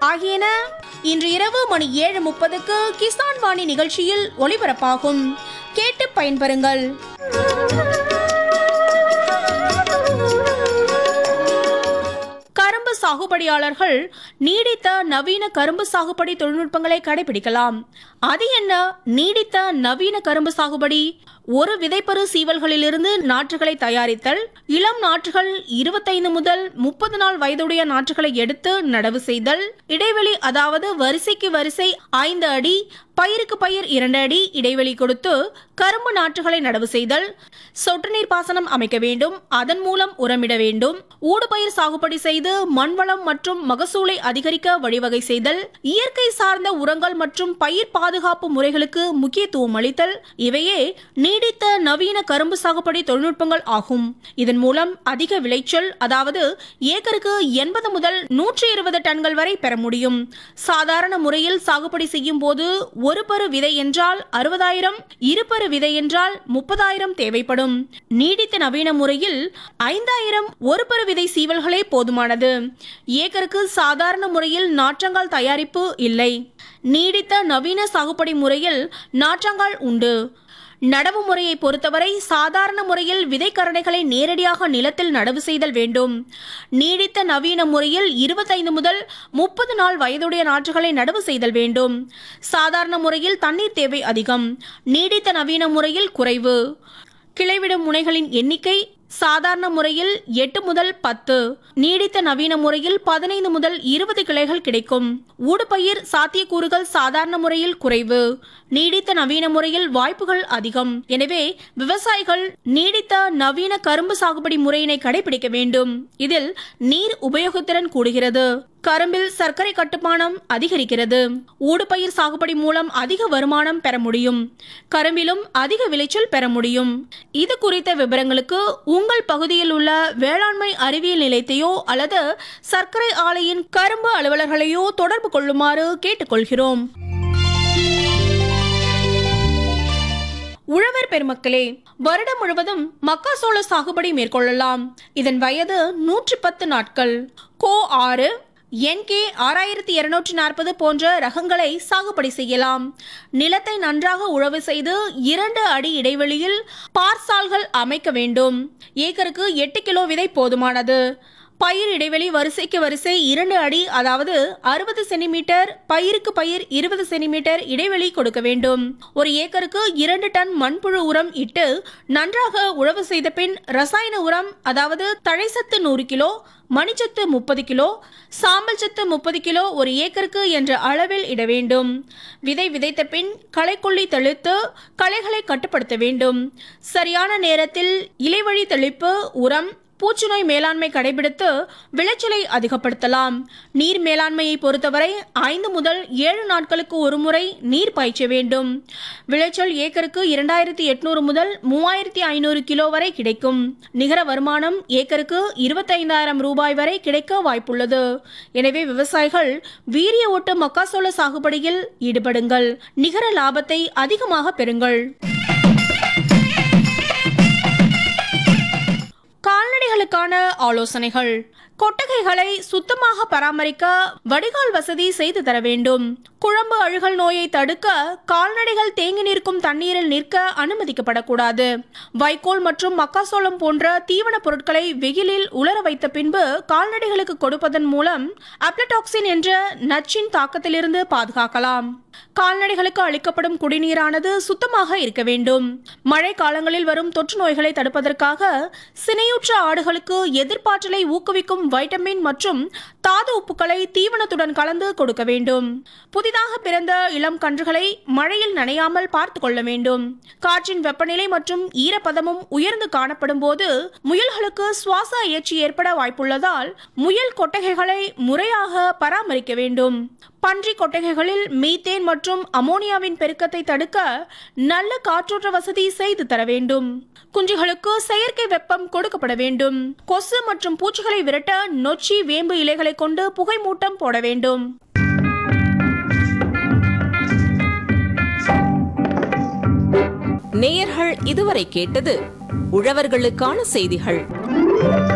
ஆகியன இன்று இரவு மணி ஏழு முப்பதுக்கு கிசான் வாணி நிகழ்ச்சியில் ஒளிபரப்பாகும் கேட்டு பயன்பெறுங்கள் கரும்பு சாகுபடியாளர்கள் நீடித்த நவீன கரும்பு சாகுபடி தொழில்நுட்பங்களை கடைபிடிக்கலாம் அது என்ன நீடித்த நவீன கரும்பு சாகுபடி ஒரு விதைப்பரு சீவல்களிலிருந்து நாற்றுகளை தயாரித்தல் இளம் நாற்றுகள் இருபத்தைந்து முதல் முப்பது நாள் வயதுடைய நாற்றுகளை எடுத்து நடவு செய்தல் இடைவெளி அதாவது வரிசைக்கு வரிசை ஐந்து அடி பயிருக்கு பயிர் இரண்டு அடி இடைவெளி கொடுத்து கரும்பு நாற்றுகளை நடவு செய்தல் சொட்டு நீர் பாசனம் அமைக்க வேண்டும் அதன் மூலம் உரமிட வேண்டும் ஊடுபயிர் சாகுபடி செய்து மண்வளம் மற்றும் மகசூலை அதிகரிக்க வழிவகை செய்தல் இயற்கை சார்ந்த உரங்கள் மற்றும் பயிர் பாதுகாப்பு முறைகளுக்கு முக்கியத்துவம் அளித்தல் இவையே நீடித்த நவீன கரும்பு சாகுபடி தொழில்நுட்பங்கள் ஆகும் இதன் மூலம் அதிக விளைச்சல் அதாவது ஏக்கருக்கு எண்பது முதல் நூற்றி இருபது டன்கள் வரை பெற முடியும் சாதாரண முறையில் சாகுபடி செய்யும் போது ஒரு பரு விதை என்றால் அறுபதாயிரம் இருபரு விதை என்றால் முப்பதாயிரம் தேவைப்படும் நீடித்த நவீன முறையில் ஐந்தாயிரம் ஒரு பரு விதை சீவல்களே போதுமானது ஏக்கருக்கு சாதாரண முறையில் நாற்றங்கால் தயாரிப்பு இல்லை நீடித்த நவீன சாகுபடி முறையில் நாற்றங்கால் உண்டு நடவு முறையை பொறுத்தவரை சாதாரண முறையில் விதைக்கரணைகளை நேரடியாக நிலத்தில் நடவு செய்தல் வேண்டும் நீடித்த நவீன முறையில் இருபத்தைந்து முதல் முப்பது நாள் வயதுடைய நாற்றுகளை நடவு செய்தல் வேண்டும் சாதாரண முறையில் தண்ணீர் தேவை அதிகம் நீடித்த நவீன முறையில் குறைவு கிளைவிடும் முனைகளின் எண்ணிக்கை சாதாரண முறையில் எட்டு முதல் பத்து நீடித்த நவீன முறையில் பதினைந்து முதல் இருபது கிளைகள் கிடைக்கும் ஊடுபயிர் சாத்தியக்கூறுகள் சாதாரண முறையில் குறைவு நீடித்த நவீன முறையில் வாய்ப்புகள் அதிகம் எனவே விவசாயிகள் நீடித்த நவீன கரும்பு சாகுபடி முறையினை கடைபிடிக்க வேண்டும் இதில் நீர் உபயோகத்திறன் கூடுகிறது கரும்பில் சர்க்கரை கட்டுமானம் அதிகரிக்கிறது ஊடுபயிர் சாகுபடி மூலம் அதிக வருமானம் பெற முடியும் கரும்பிலும் அதிக விளைச்சல் பெற முடியும் இது குறித்த விவரங்களுக்கு உங்கள் பகுதியில் உள்ள வேளாண்மை அறிவியல் நிலையத்தையோ அல்லது சர்க்கரை ஆலையின் கரும்பு அலுவலர்களையோ தொடர்பு கொள்ளுமாறு கேட்டுக்கொள்கிறோம் உழவர் பெருமக்களே வருடம் முழுவதும் மக்காசோள சாகுபடி மேற்கொள்ளலாம் இதன் வயது நூற்றி பத்து நாட்கள் கோ ஆறு என்கே ஆறாயிரத்தி இருநூற்றி நாற்பது போன்ற ரகங்களை சாகுபடி செய்யலாம் நிலத்தை நன்றாக உழவு செய்து இரண்டு அடி இடைவெளியில் பார்சால்கள் அமைக்க வேண்டும் ஏக்கருக்கு எட்டு கிலோ விதை போதுமானது பயிர் இடைவெளி வரிசைக்கு வரிசை இரண்டு அடி அதாவது அறுபது சென்டிமீட்டர் பயிருக்கு பயிர் இருபது சென்டிமீட்டர் இடைவெளி கொடுக்க வேண்டும் ஒரு ஏக்கருக்கு இரண்டு டன் மண்புழு உரம் இட்டு நன்றாக உழவு செய்த பின் ரசாயன உரம் அதாவது தழைசத்து நூறு கிலோ மணிச்சத்து முப்பது கிலோ சாம்பல் சத்து முப்பது கிலோ ஒரு ஏக்கருக்கு என்ற அளவில் இட வேண்டும் விதை விதைத்த பின் களைக்கொல்லி தெளித்து களைகளை கட்டுப்படுத்த வேண்டும் சரியான நேரத்தில் இலைவழி தெளிப்பு உரம் பூச்சிநோய் மேலாண்மை கடைபிடித்து விளைச்சலை அதிகப்படுத்தலாம் நீர் மேலாண்மையை பொறுத்தவரை ஐந்து முதல் ஏழு நாட்களுக்கு ஒருமுறை நீர் பாய்ச்ச வேண்டும் விளைச்சல் ஏக்கருக்கு இரண்டாயிரத்தி எட்நூறு முதல் மூவாயிரத்தி ஐநூறு கிலோ வரை கிடைக்கும் நிகர வருமானம் ஏக்கருக்கு இருபத்தைந்தாயிரம் ரூபாய் வரை கிடைக்க வாய்ப்புள்ளது எனவே விவசாயிகள் வீரிய ஓட்டு மக்காசோள சாகுபடியில் ஈடுபடுங்கள் நிகர லாபத்தை அதிகமாக பெறுங்கள் கால்நடைகளுக்கான ஆலோசனைகள் கொட்டகைகளை சுத்தமாக பராமரிக்க வடிகால் வசதி செய்து தர வேண்டும் குழம்பு அழுகல் நோயை தடுக்க கால்நடைகள் தேங்கி நிற்கும் தண்ணீரில் நிற்க அனுமதிக்கப்படக்கூடாது வைக்கோல் மற்றும் மக்காசோளம் போன்ற தீவன பொருட்களை வெயிலில் உலர வைத்த பின்பு கால்நடைகளுக்கு கொடுப்பதன் மூலம் அப்ளடாக்சின் என்ற நச்சின் தாக்கத்திலிருந்து பாதுகாக்கலாம் கால்நடைகளுக்கு அளிக்கப்படும் குடிநீரானது சுத்தமாக இருக்க வேண்டும் மழை காலங்களில் வரும் தொற்று நோய்களை தடுப்பதற்காக சினையுற்ற ஆடுகளுக்கு எதிர்ப்பாற்றலை ஊக்குவிக்கும் வைட்டமின் மற்றும் தாது உப்புக்களை தீவனத்துடன் கலந்து கொடுக்க வேண்டும் புதிதாக பிறந்த இளம் கன்றுகளை மழையில் நனையாமல் பார்த்து கொள்ள வேண்டும் காற்றின் வெப்பநிலை மற்றும் ஈரப்பதமும் உயர்ந்து காணப்படும் போது முயல்களுக்கு சுவாச அயற்சி ஏற்பட வாய்ப்புள்ளதால் முயல் கொட்டகைகளை முறையாக பராமரிக்க வேண்டும் பன்றி கொட்டகைகளில் மீத்தேன் மற்றும் அமோனியாவின் பெருக்கத்தை தடுக்க நல்ல காற்றோட்ட வசதி செய்து தர வேண்டும் குஞ்சுகளுக்கு செயற்கை வெப்பம் கொடுக்கப்பட வேண்டும் கொசு மற்றும் பூச்சிகளை விரட்ட நொச்சி வேம்பு இலைகளை கொண்டு புகை மூட்டம் போட வேண்டும் நேயர்கள் இதுவரை கேட்டது உழவர்களுக்கான செய்திகள்